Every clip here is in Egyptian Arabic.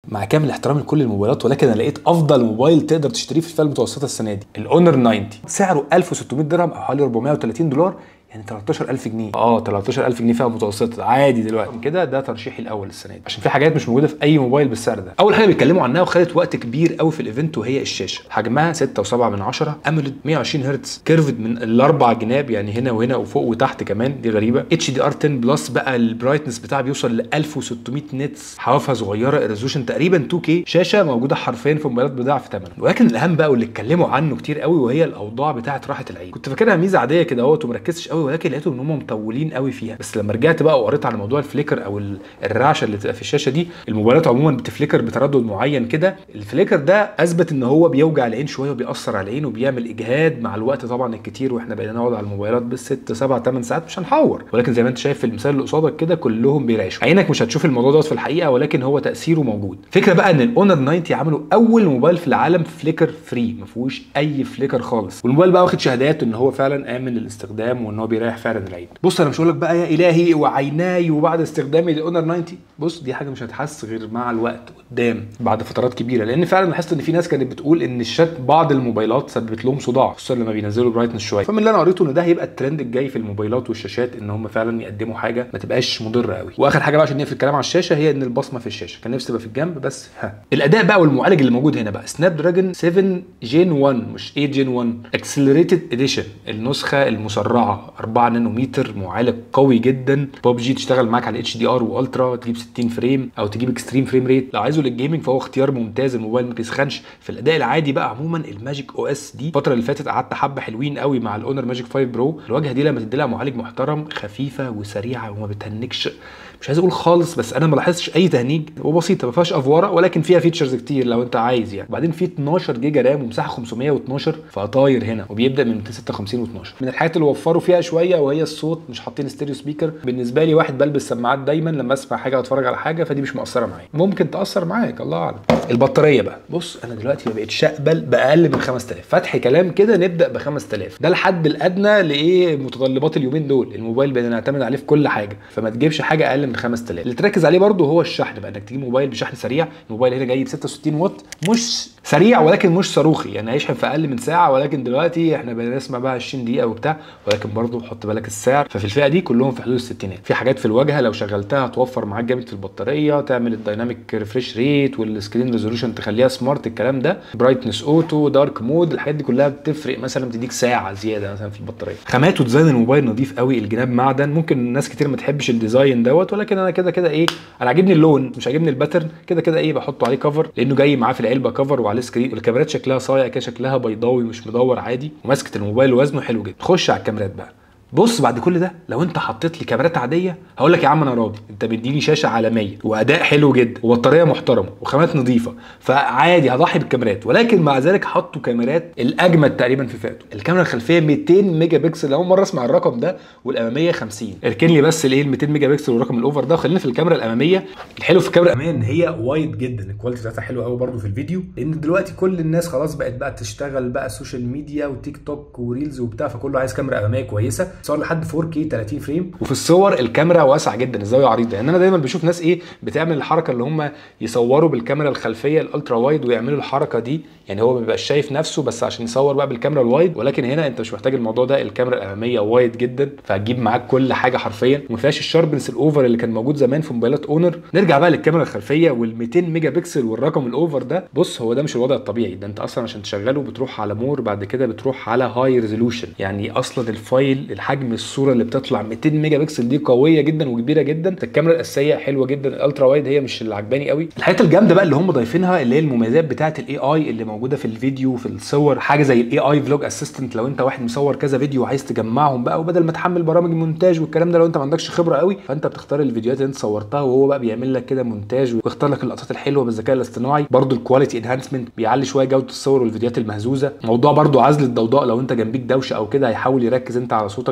مع كامل احترامي لكل الموبايلات ولكن انا لقيت افضل موبايل تقدر تشتريه في الفئه المتوسطه السنه دي الاونر 90 سعره 1600 درهم او حوالي 430 دولار يعني 13000 جنيه اه 13000 جنيه فئه متوسطه عادي دلوقتي كده ده ترشيحي الاول السنه دي عشان في حاجات مش موجوده في اي موبايل بالسعر ده اول حاجه بيتكلموا عنها وخدت وقت كبير قوي في الايفنت وهي الشاشه حجمها 6.7 من 10 اموليد 120 هرتز كيرفد من الاربع جناب يعني هنا وهنا وفوق وتحت كمان دي غريبه اتش دي ار 10 بلس بقى البرايتنس بتاعها بيوصل ل 1600 نتس حوافها صغيره الريزولوشن تقريبا 2K شاشه موجوده حرفيا في موبايلات بضعف ثمنها ولكن الاهم بقى واللي اتكلموا عنه كتير قوي وهي الاوضاع بتاعه راحه العين كنت فاكرها ميزه عاديه كده اهوت ومركزتش قوي ولكن لقيتهم ان هم مطولين قوي فيها بس لما رجعت بقى وقريت على موضوع الفليكر او ال- الرعشه اللي بتبقى في الشاشه دي الموبايلات عموما بتفليكر بتردد معين كده الفليكر ده اثبت ان هو بيوجع العين شويه وبيأثر على العين وبيعمل اجهاد مع الوقت طبعا الكتير واحنا بقينا نقعد على الموبايلات بالست سبع ثمان ساعات مش هنحور ولكن زي ما انت شايف في المثال اللي قصادك كده كلهم بيرعشوا عينك مش هتشوف الموضوع دوت في الحقيقه ولكن هو تاثيره موجود فكره بقى ان الاونر 90 عملوا اول موبايل في العالم فليكر فري ما فيهوش اي فليكر خالص والموبايل بقى واخد شهادات ان هو فعلا امن للاستخدام وان هو بيريح فعلا العين بص انا مش هقول لك بقى يا الهي وعيناي وبعد استخدامي للاونر 90 بص دي حاجه مش هتحس غير مع الوقت قدام بعد فترات كبيره لان فعلا لاحظت ان في ناس كانت بتقول ان الشات بعض الموبايلات سببت لهم صداع خصوصا لما بينزلوا برايتنس شويه فمن اللي انا قريته ان ده هيبقى الترند الجاي في الموبايلات والشاشات ان هم فعلا يقدموا حاجه ما تبقاش مضره قوي واخر حاجه بقى عشان نقفل الكلام على الشاشه هي ان البصمه في الشاشه كان نفسي تبقى في الجنب بس ها الاداء بقى والمعالج اللي موجود هنا بقى سناب دراجون 7 جين 1 مش 8 جين 1 اكسلريتد اديشن النسخه المسرعه 4 نانومتر معالج قوي جدا ببجي تشتغل معاك على اتش دي ار والترا تجيب 60 فريم او تجيب اكستريم فريم ريت لو عايزه للجيمنج فهو اختيار ممتاز الموبايل ما بيسخنش في الاداء العادي بقى عموما الماجيك او اس دي الفتره اللي فاتت قعدت حبه حلوين قوي مع الاونر ماجيك 5 برو الواجهه دي لما تدي لها معالج محترم خفيفه وسريعه وما بتهنكش مش عايز اقول خالص بس انا ما لاحظتش اي تهنيج وبسيطه ما فيهاش افوره ولكن فيها فيتشرز كتير لو انت عايز يعني وبعدين في 12 جيجا رام ومساحه 512 فطاير هنا وبيبدا من 256 و12 من الحاجات اللي وفروا فيها شويه وهي الصوت مش حاطين ستيريو سبيكر بالنسبه لي واحد بلبس سماعات دايما لما اسمع حاجه او اتفرج على حاجه فدي مش مؤثره معايا ممكن تاثر معاك الله اعلم البطاريه بقى بص انا دلوقتي ما بقتش اقبل باقل من 5000 فتح كلام كده نبدا ب 5000 ده الحد الادنى لايه متطلبات اليومين دول الموبايل بقينا نعتمد عليه في كل حاجه فما تجيبش حاجه اقل من 5000 اللي تركز عليه برده هو الشحن بقى انك تجيب موبايل بشحن سريع الموبايل هنا جاي ب 66 واط مش سريع ولكن مش صاروخي يعني هيشحن في اقل من ساعه ولكن دلوقتي احنا بقينا نسمع بقى 20 دقيقه وبتاع ولكن برضه حط بالك السعر ففي الفئه دي كلهم في حدود الستينات في حاجات في الواجهه لو شغلتها هتوفر معاك جامد في البطاريه تعمل الدايناميك ريفريش ريت والسكرين ريزولوشن تخليها سمارت الكلام ده برايتنس اوتو دارك مود الحاجات دي كلها بتفرق مثلا بتديك ساعه زياده مثلا في البطاريه خامات وديزاين الموبايل نظيف قوي الجناب معدن ممكن ناس كتير ما تحبش الديزاين دوت ولكن انا كده كده ايه انا عاجبني اللون مش عاجبني الباترن كده كده ايه بحطه عليه كفر لانه جاي معاه في العلبه كفر وعليه سكرين والكاميرات شكلها صايع كده شكلها بيضاوي مش مدور عادي وماسكه الموبايل وزنه حلو جدا خش على الكاميرات بقى بص بعد كل ده لو انت حطيت لي كاميرات عاديه هقول لك يا عم انا راضي انت مديني شاشه عالميه واداء حلو جدا وبطاريه محترمه وخامات نظيفه فعادي هضحي بالكاميرات ولكن مع ذلك حطوا كاميرات الاجمد تقريبا في فئته الكاميرا الخلفيه 200 ميجا بكسل اول مره اسمع الرقم ده والاماميه 50 اركن لي بس الايه ال 200 ميجا بكسل والرقم الاوفر ده وخلينا في الكاميرا الاماميه الحلو في الكاميرا الاماميه ان هي وايد جدا الكواليتي بتاعتها حلوه قوي برده في الفيديو لان دلوقتي كل الناس خلاص بقت بقى تشتغل بقى سوشيال ميديا وتيك توك وريلز وبتاع فكله عايز كاميرا اماميه كويسه تصور لحد 4K 30 فريم وفي الصور الكاميرا واسعه جدا الزاويه عريضه يعني انا دايما بشوف ناس ايه بتعمل الحركه اللي هم يصوروا بالكاميرا الخلفيه الالترا وايد ويعملوا الحركه دي يعني هو ما بيبقاش شايف نفسه بس عشان يصور بقى بالكاميرا الوايد ولكن هنا انت مش محتاج الموضوع ده الكاميرا الاماميه وايد جدا فهتجيب معاك كل حاجه حرفيا وما فيهاش الشاربنس الاوفر اللي كان موجود زمان في موبايلات اونر نرجع بقى للكاميرا الخلفيه وال 200 ميجا بكسل والرقم الاوفر ده بص هو ده مش الوضع الطبيعي ده انت اصلا عشان تشغله بتروح على مور بعد كده بتروح على هاي ريزولوشن يعني اصلا الفايل الحجم الصوره اللي بتطلع 200 ميجا بكسل دي قويه جدا وكبيره جدا الكاميرا الاساسيه حلوه جدا الالترا وايد هي مش اللي عجباني قوي الحاجات الجامده بقى اللي هم ضايفينها اللي هي المميزات بتاعه الاي اي اللي موجوده في الفيديو في الصور حاجه زي الاي اي فلوج اسيستنت لو انت واحد مصور كذا فيديو وعايز تجمعهم بقى وبدل ما تحمل برامج المونتاج والكلام ده لو انت ما عندكش خبره قوي فانت بتختار الفيديوهات اللي انت صورتها وهو بقى بيعمل لك كده مونتاج ويختار لك اللقطات الحلوه بالذكاء الاصطناعي برضو الكواليتي انهانسمنت بيعلي شويه جوده الصور والفيديوهات المهزوزه موضوع برضو عزل الضوضاء لو انت جنبيك دوشه او كده هيحاول يركز انت على صوتك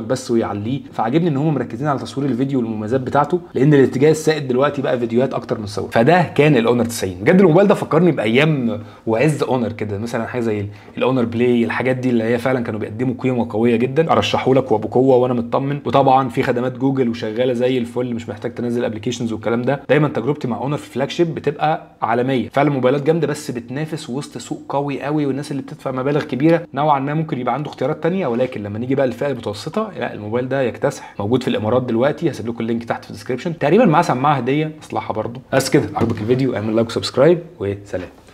بس ويعليه فعجبني ان هم مركزين على تصوير الفيديو والمميزات بتاعته لان الاتجاه السائد دلوقتي بقى فيديوهات اكتر من صور فده كان الاونر 90 بجد الموبايل ده فكرني بايام وعز اونر كده مثلا حاجه زي الاونر بلاي الحاجات دي اللي هي فعلا كانوا بيقدموا قيمه قويه جدا ارشحه لك وبقوه وانا مطمن وطبعا في خدمات جوجل وشغاله زي الفل مش محتاج تنزل ابلكيشنز والكلام ده دايما تجربتي مع اونر في فلاج شيب بتبقى عالميه فعلا موبايلات جامده بس بتنافس وسط سوق قوي قوي والناس اللي بتدفع مبالغ كبيره نوعا ما ممكن يبقى عنده اختيارات تانية ولكن لما نيجي بقى للفئه المتوسطه لا الموبايل ده يكتسح موجود في الامارات دلوقتي هسيب لكم اللينك تحت في الديسكربشن تقريبا معاه سماعه هديه اصلحها برضو بس كده عجبك الفيديو اعمل لايك وسبسكرايب وسلام